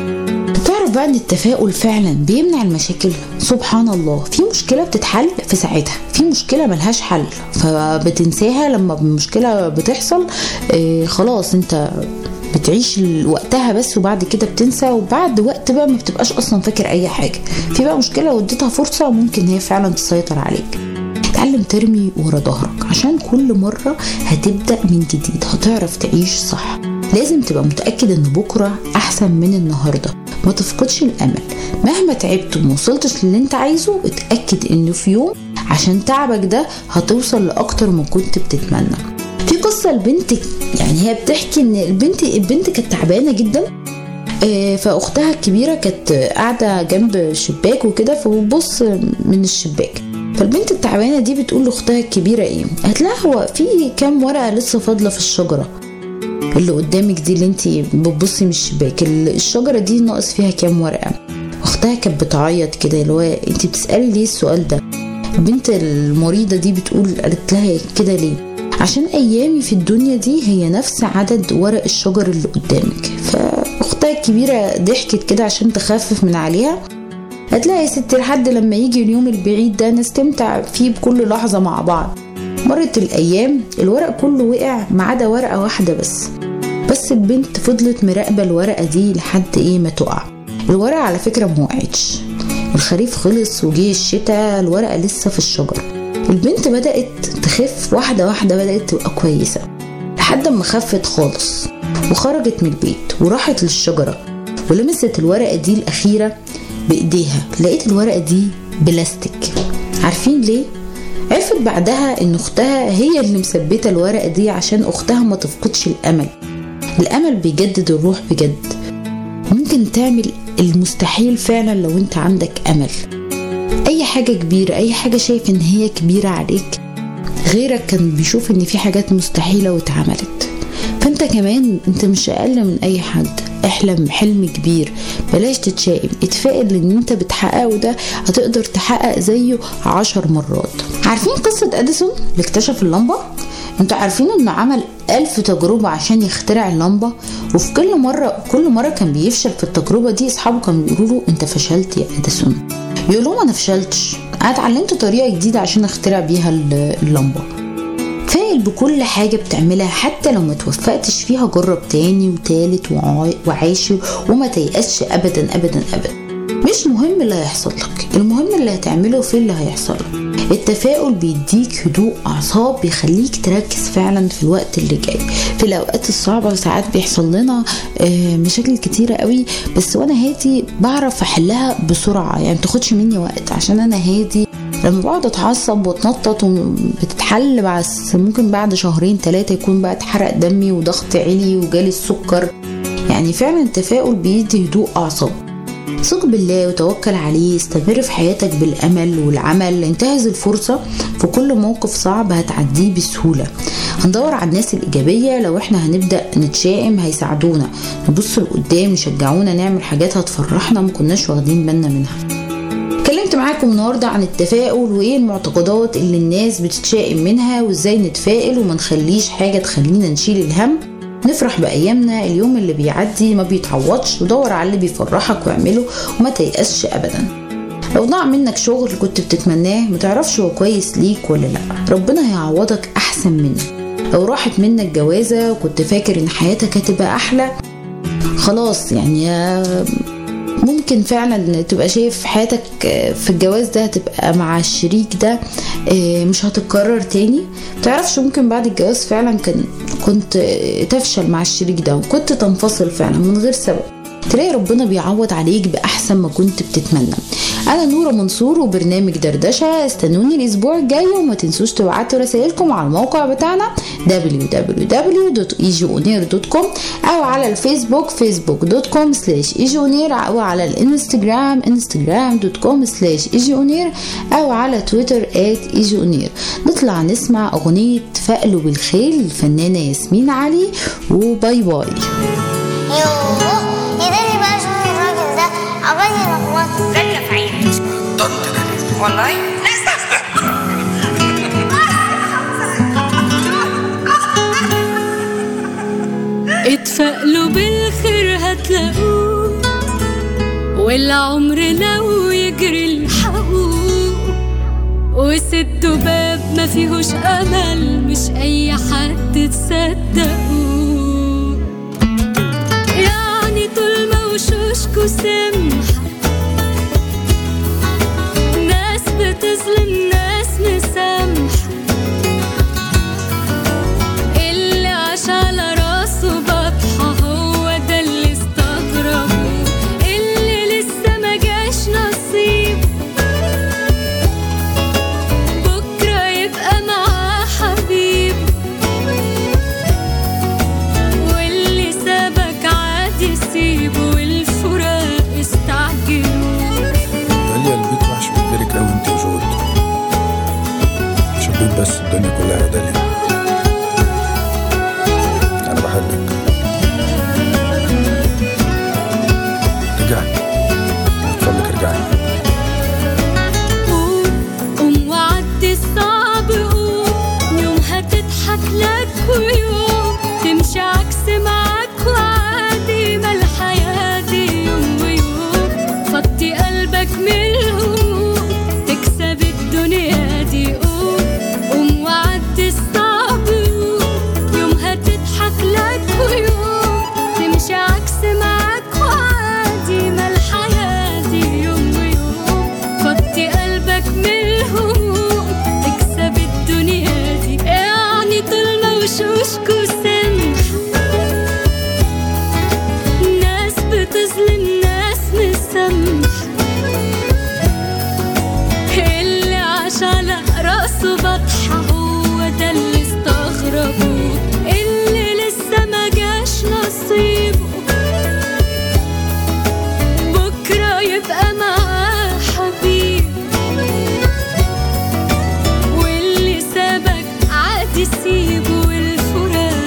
تعرف بقى ان التفاؤل فعلا بيمنع المشاكل سبحان الله في مشكله بتتحل في ساعتها في مشكله ملهاش حل فبتنساها لما المشكله بتحصل آه خلاص انت بتعيش وقتها بس وبعد كده بتنسى وبعد وقت بقى ما بتبقاش اصلا فاكر اي حاجه في بقى مشكله لو اديتها فرصه ممكن هي فعلا تسيطر عليك اتعلم ترمي ورا ظهرك عشان كل مرة هتبدأ من جديد هتعرف تعيش صح لازم تبقى متأكد ان بكرة احسن من النهاردة ما تفقدش الامل مهما تعبت وما وصلتش للي انت عايزه اتأكد انه في يوم عشان تعبك ده هتوصل لأكتر ما كنت بتتمنى في قصة البنت يعني هي بتحكي ان البنت البنت كانت تعبانة جدا آه، فاختها الكبيره كانت قاعده جنب شباك وكده فبتبص من الشباك فالبنت التعبانه دي بتقول لاختها الكبيره ايه قالت لها هو في كام ورقه لسه فاضله في الشجره اللي قدامك دي اللي انت بتبصي من الشباك ال- الشجره دي ناقص فيها كام ورقه اختها كانت بتعيط كده اللي هو انت بتسالي ليه السؤال ده البنت المريضه دي بتقول قالت لها كده ليه عشان ايامي في الدنيا دي هي نفس عدد ورق الشجر اللي قدامك فاختها الكبيره ضحكت كده عشان تخفف من عليها قالت لها يا ستي لحد لما يجي اليوم البعيد ده نستمتع فيه بكل لحظه مع بعض مرت الايام الورق كله وقع ما عدا ورقه واحده بس بس البنت فضلت مراقبه الورقه دي لحد ايه ما تقع الورقه على فكره ما وقعتش الخريف خلص وجه الشتاء الورقه لسه في الشجر البنت بدات تخف واحده واحده بدات تبقى كويسه لحد ما خفت خالص وخرجت من البيت وراحت للشجره ولمست الورقه دي الاخيره بايديها لقيت الورقه دي بلاستيك عارفين ليه عرفت بعدها ان اختها هي اللي مثبته الورقه دي عشان اختها ما تفقدش الامل الامل بيجدد الروح بجد ممكن تعمل المستحيل فعلا لو انت عندك امل اي حاجه كبيره اي حاجه شايف ان هي كبيره عليك غيرك كان بيشوف ان في حاجات مستحيله واتعملت فانت كمان انت مش اقل من اي حد احلم حلم كبير بلاش تتشائم اتفائل ان انت بتحققه ده هتقدر تحقق زيه عشر مرات عارفين قصة اديسون اللي اكتشف اللمبة انتوا عارفين انه عمل ألف تجربة عشان يخترع اللمبة وفي كل مرة كل مرة كان بيفشل في التجربة دي اصحابه كانوا بيقولوا له انت فشلت يا اديسون بيقول لهم انا فشلتش انا اتعلمت طريقه جديده عشان اخترع بيها ال- اللمبه فائل بكل حاجة بتعملها حتى لو ما توفقتش فيها جرب تاني وتالت وعا- وعاشر وما تيأسش أبدا أبدا أبدا مش مهم اللي هيحصل لك المهم اللي هتعمله في اللي هيحصل لك التفاؤل بيديك هدوء أعصاب بيخليك تركز فعلا في الوقت اللي جاي في الأوقات الصعبة ساعات بيحصل لنا آه، مشاكل كتيرة قوي بس وأنا هادي بعرف أحلها بسرعة يعني متاخدش مني وقت عشان أنا هادي لما بقعد اتعصب واتنطط وبتتحل بس ممكن بعد شهرين ثلاثة يكون بقى اتحرق دمي وضغط عالي وجالي السكر يعني فعلا التفاؤل بيدي هدوء أعصاب ثق بالله وتوكل عليه استمر في حياتك بالأمل والعمل انتهز الفرصة في كل موقف صعب هتعديه بسهولة هندور على الناس الإيجابية لو احنا هنبدأ نتشائم هيساعدونا نبص لقدام يشجعونا نعمل حاجات هتفرحنا مكناش واخدين بالنا منها اتكلمت معاكم النهارده عن التفاؤل وايه المعتقدات اللي الناس بتتشائم منها وازاي نتفائل وما نخليش حاجه تخلينا نشيل الهم نفرح بايامنا اليوم اللي بيعدي ما بيتعوضش ودور على اللي بيفرحك واعمله وما تيأسش ابدا لو ضاع منك شغل كنت بتتمناه متعرفش هو كويس ليك ولا لا ربنا هيعوضك احسن منه لو راحت منك جوازة وكنت فاكر ان حياتك هتبقى احلى خلاص يعني آه، ممكن فعلا تبقى شايف حياتك في الجواز ده هتبقى مع الشريك ده آه، مش هتتكرر تاني متعرفش ممكن بعد الجواز فعلا كان كنت آه، تفشل مع الشريك ده وكنت تنفصل فعلا من غير سبب تلاقي ربنا بيعوض عليك بأحسن ما كنت بتتمنى أنا نورة منصور وبرنامج دردشة استنوني الأسبوع الجاي وما تنسوش تبعتوا رسائلكم على الموقع بتاعنا www.easyonir.com أو على الفيسبوك facebook.com slash easyonir أو على الانستجرام instagram.com slash easyonir أو على تويتر at easyonir نطلع نسمع أغنية فألوا بالخيل للفنانة ياسمين علي وباي باي يوه يداري بقى شوف الراجل ده عمال يلخبط زكى في عيني والله اتفائلوا بالخير هتلاقوه والعمر لو يجري الحقوه وسدوا باب ما فيهوش امل مش اي حد تصدقوه يعني طول ما وشوشكوا سمحة ناس بتظلم ناس مسامحة اللي عاش على راسه بطحة هو ده اللي استغربه اللي لسه ما جاش نصيب بكرة يبقى معاه حبيب واللي سابك عادي سيبه والفراق استعجلوا داليا البيت وحش من غيرك قوي انت وجود مش البيت بس الدنيا كلها يا داليا انا بحبك رجعي من فضلك ارجعي قوم قوم وعدي الصعب قوم يوم هتضحك لك ويوم تمشي عكس معاك وعادي ما الحياة دي يوم ويوم فضي قلبك من الهموم تكسب الدنيا دي قوم قوم وعدي الصعب قوم يوم هتضحك لك ويوم تمشي عكس معاك وعادي ما الحياة دي يوم ويوم فضي قلبك من الهموم تكسب الدنيا دي يعني طول ما وشوشكوا سمحة ناس بتظلم ناس مسامحة اللي عاش على راسه بطحة هو ده اللي استغربوه اللي لسه ما جاش نصيبه بكرة يبقى معاه حبيب واللي سابك عادي سيبه والفراق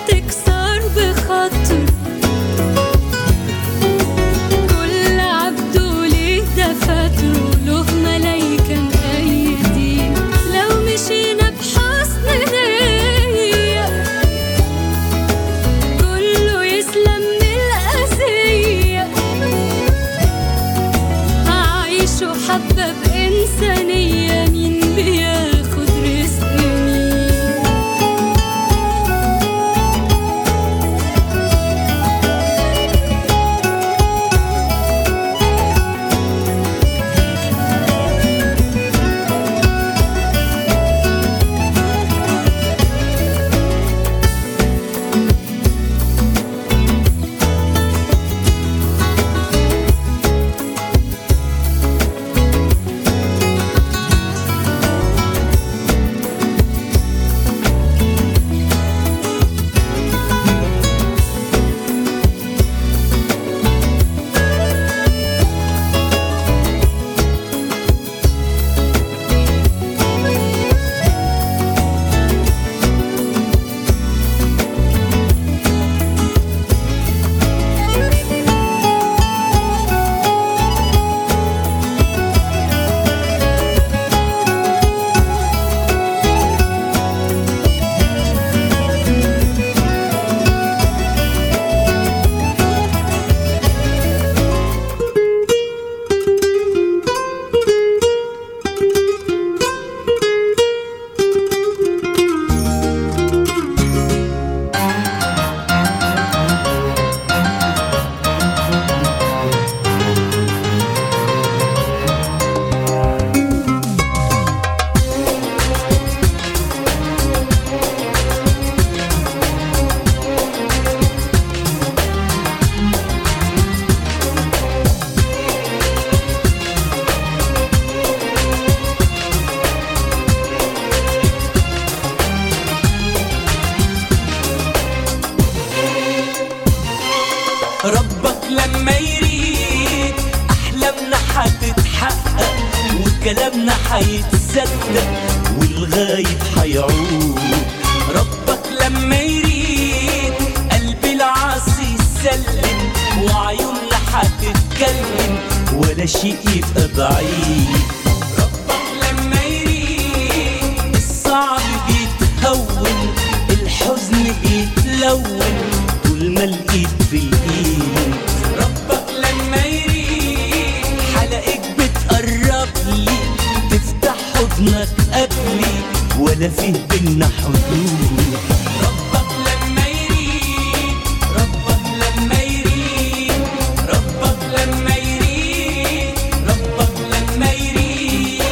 تكسر بخاطر كل عبد ليه دفاتره له ملايكة مأيدين لو مشينا بحسن نية كله يسلم من الأذية هعيشه حبة بإنسانية مين بياخد رزق مين ربك لما يريد احلامنا هتتحقق وكلامنا هيتصدق والغايب هيعود ربك لما يريد قلبي العاصي يسلم وعيوننا هتتكلم ولا شيء يبقى بعيد ربك لما يريد الصعب بيتهون الحزن بيتلون طول ما الايد في الايد ربك لما يريد حلقك بتقرب لي تفتح حضنك قبلي ولا فيه بينا حدود ربك لما يريد ربك لما يريد ربك لما يريد ربك لما يريد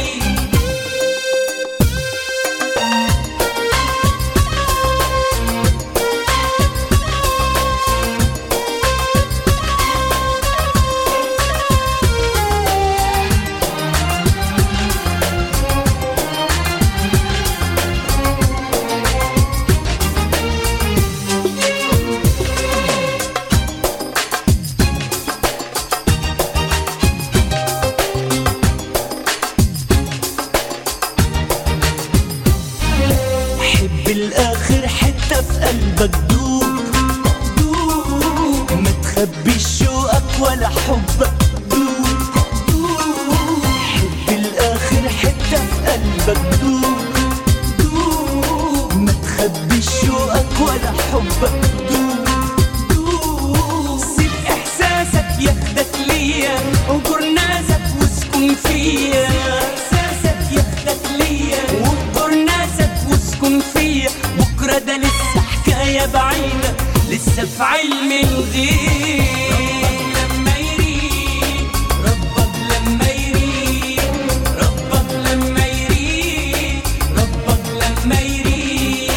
حب الاخر حتة في قلبك دوب دوب ما تخبيش شوقك ولا حبك دوب دوب حب الاخر حتة في قلبك دوب دوب ما تخبيش شوقك ولا حبك دوب دوب سيب احساسك ياخدك ليا وجر ناسك واسكن فيا احساسك ياخدك ليا وجر ناسك واسكن فيا بكره ده لسه حكايه بعيده لسه في علم الغيب لما يريد ربك لما يريد ربك لما يريد ربك لما يريد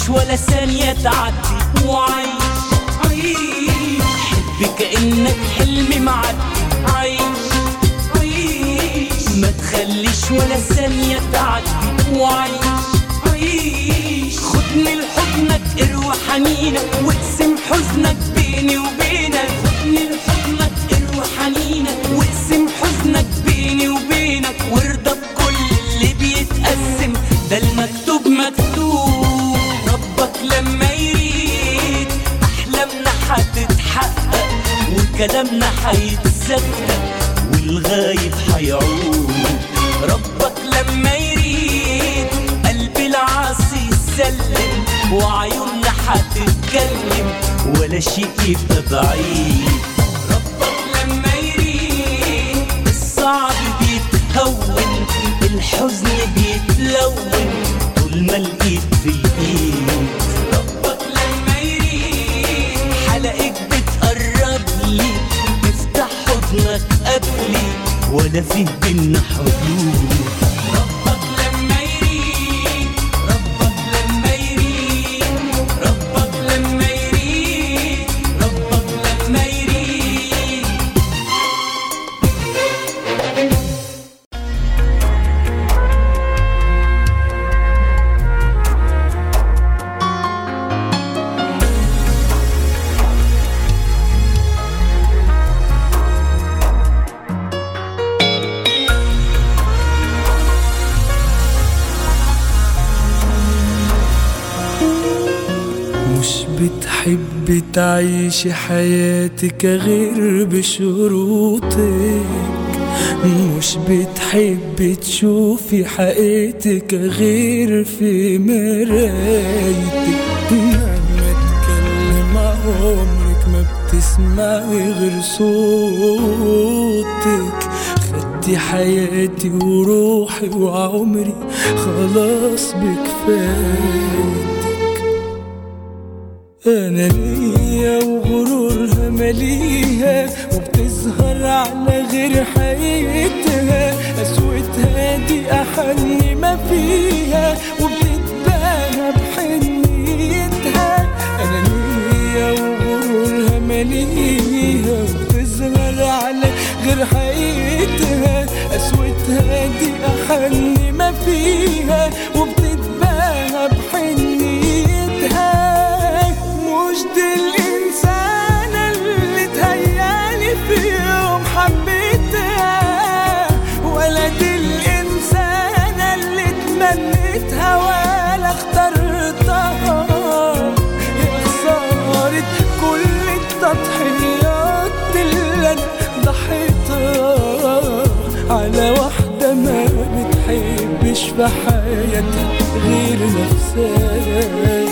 تخليش ولا ثانية تعدي وعيش عيش حب كأنك حلم معدي عيش عيش ما تخليش ولا ثانية تعدي وعيش عيش خدني لحضنك اروى حنينك واقسم حزنك بيني وبينك خدني لحضنك اروى حنينك واقسم حزنك بيني وبينك وارضى بكل اللي بيتقسم ده المكتوب مكتوب ربك لما يريد احلامنا هتتحقق وكلامنا هيتصدق والغايب هيعود ربك لما يريد قلب العاصي يسلم وعيوننا هتتكلم ولا شيء يبقى بعيد ربك لما يريد الصعب بيتهون الحزن بيتلون طول ما الايد في الايد ربك لما يريد حلقك بتقرب لي تفتح حضنك قبلي ولا فيه بينا حدود ربك لما يريد ربك لما يريد ربك لما يريد ربك لما يريد مش بتحبي تعيشي حياتك غير بشروطك مش بتحبي تشوفي حقيقتك غير في مرايتك لما اتكلم عمرك ما بتسمعي غير صوتك خدتي حياتي وروحي وعمري خلاص بكفايتك انا ليا وغرورها مليها وبتظهر على غير حقيقتها قسوتها دي احن ما فيها وبتتباهى بحنيتها انا ليا وغرورها مليها وبتظهر على غير حقيقتها قسوتها دي احن ما فيها وبتتباهى بحنيتها مش دي الإنسانة اللي تهيالي في يوم حبيتها ولا دي الإنسانة اللي تمنيتها ولا اخترتها يا خسارة كل التضحيات اللي أنا ضحيتها على واحدة ما بتحبش في حياتها غير نفسها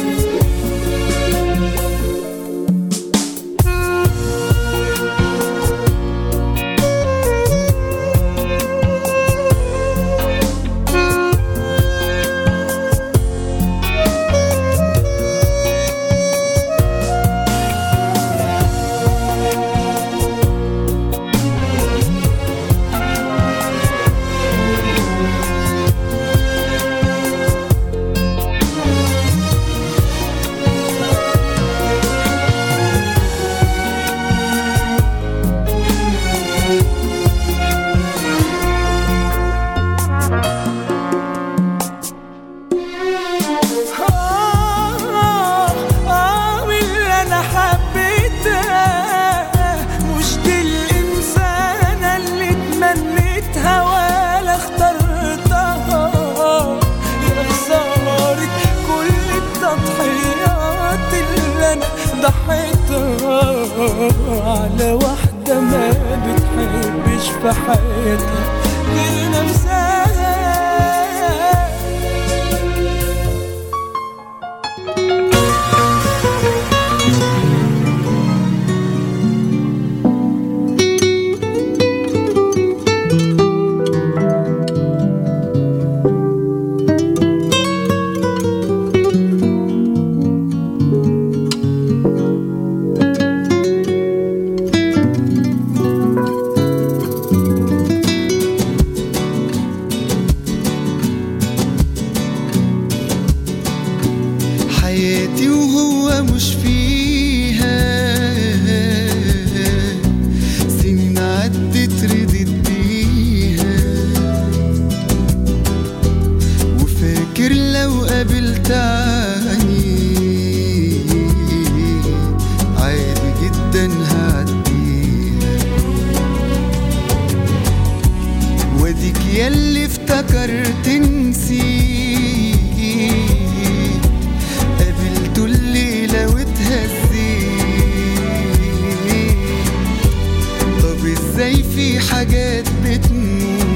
آه آه من اللي أنا حبيتها مش دي الإنسانة اللي تمنيتها ولا اخترتها يا خسارة كل التضحيات اللي أنا ضحيتها على واحدة ما بتحبش في حياتها غير نفسها ياللي افتكرت نسيت قابلته الليلة واتهزيت طب ازاي في حاجات بتموت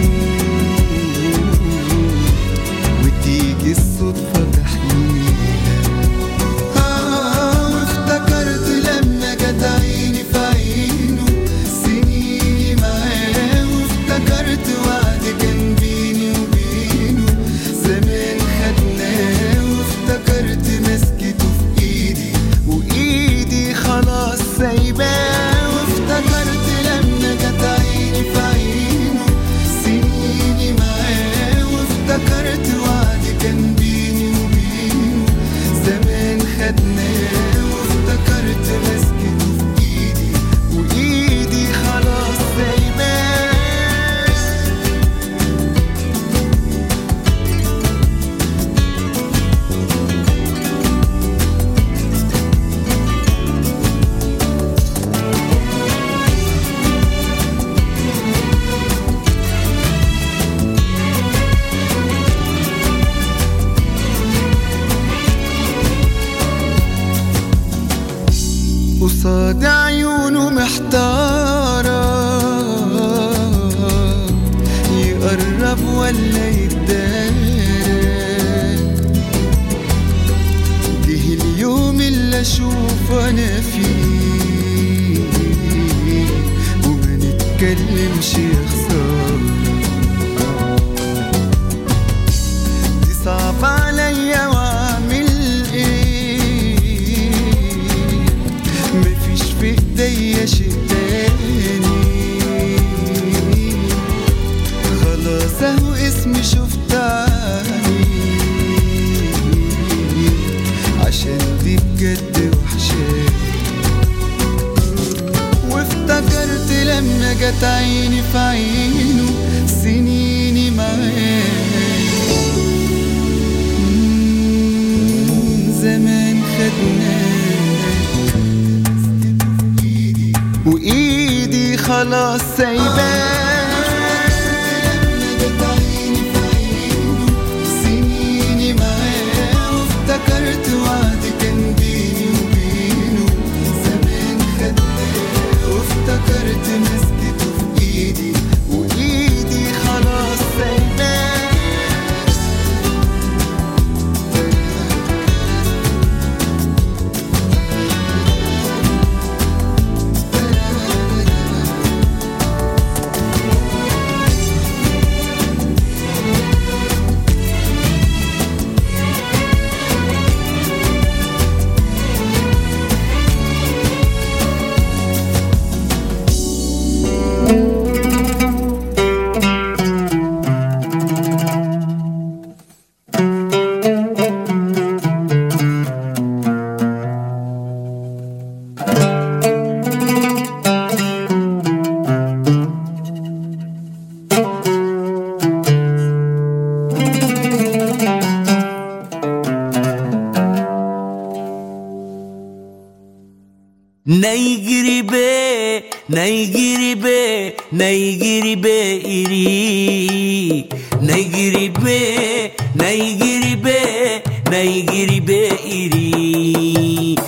وتيجي الصدفة تحميها آه وافتكرت لما جت عيني في عينه سنيني معاه وافتكرت وعد كان بيني وبينه زمان خدناه وافتكرت مسكته في ايدي وايدي خلاص سايباه وافتكرت لما جت عيني في عينه سنيني معاه وافتكرت وعد كان بيني وبينه زمان خدناه وافتكرت مسكته في ايدي وايدي خلاص سايباه قصاد عيونه محتارة يقرب ولا يتدارى جه اليوم اللي اشوف انا فيه وما نتكلمش يا خسارة دي صعب عليا واعمل ايه مفيش في ايديا شيء تاني خلاص اهو اسمي شفت عيني عشان دي بجد وحشاني وافتكرت لما جت عيني في عينه سنيني معاه مم، زمان خدناه وايدي خلاص سايباه سنيني معاه وافتكرت وعد كان بيني وبينه زمان خدناه وافتكرت مسكته في ايدي وايدي خلاص سايباه Naigiribe, naigiribe, naigiribe iri. Naigiribe, naigiribe, naigiribe iri.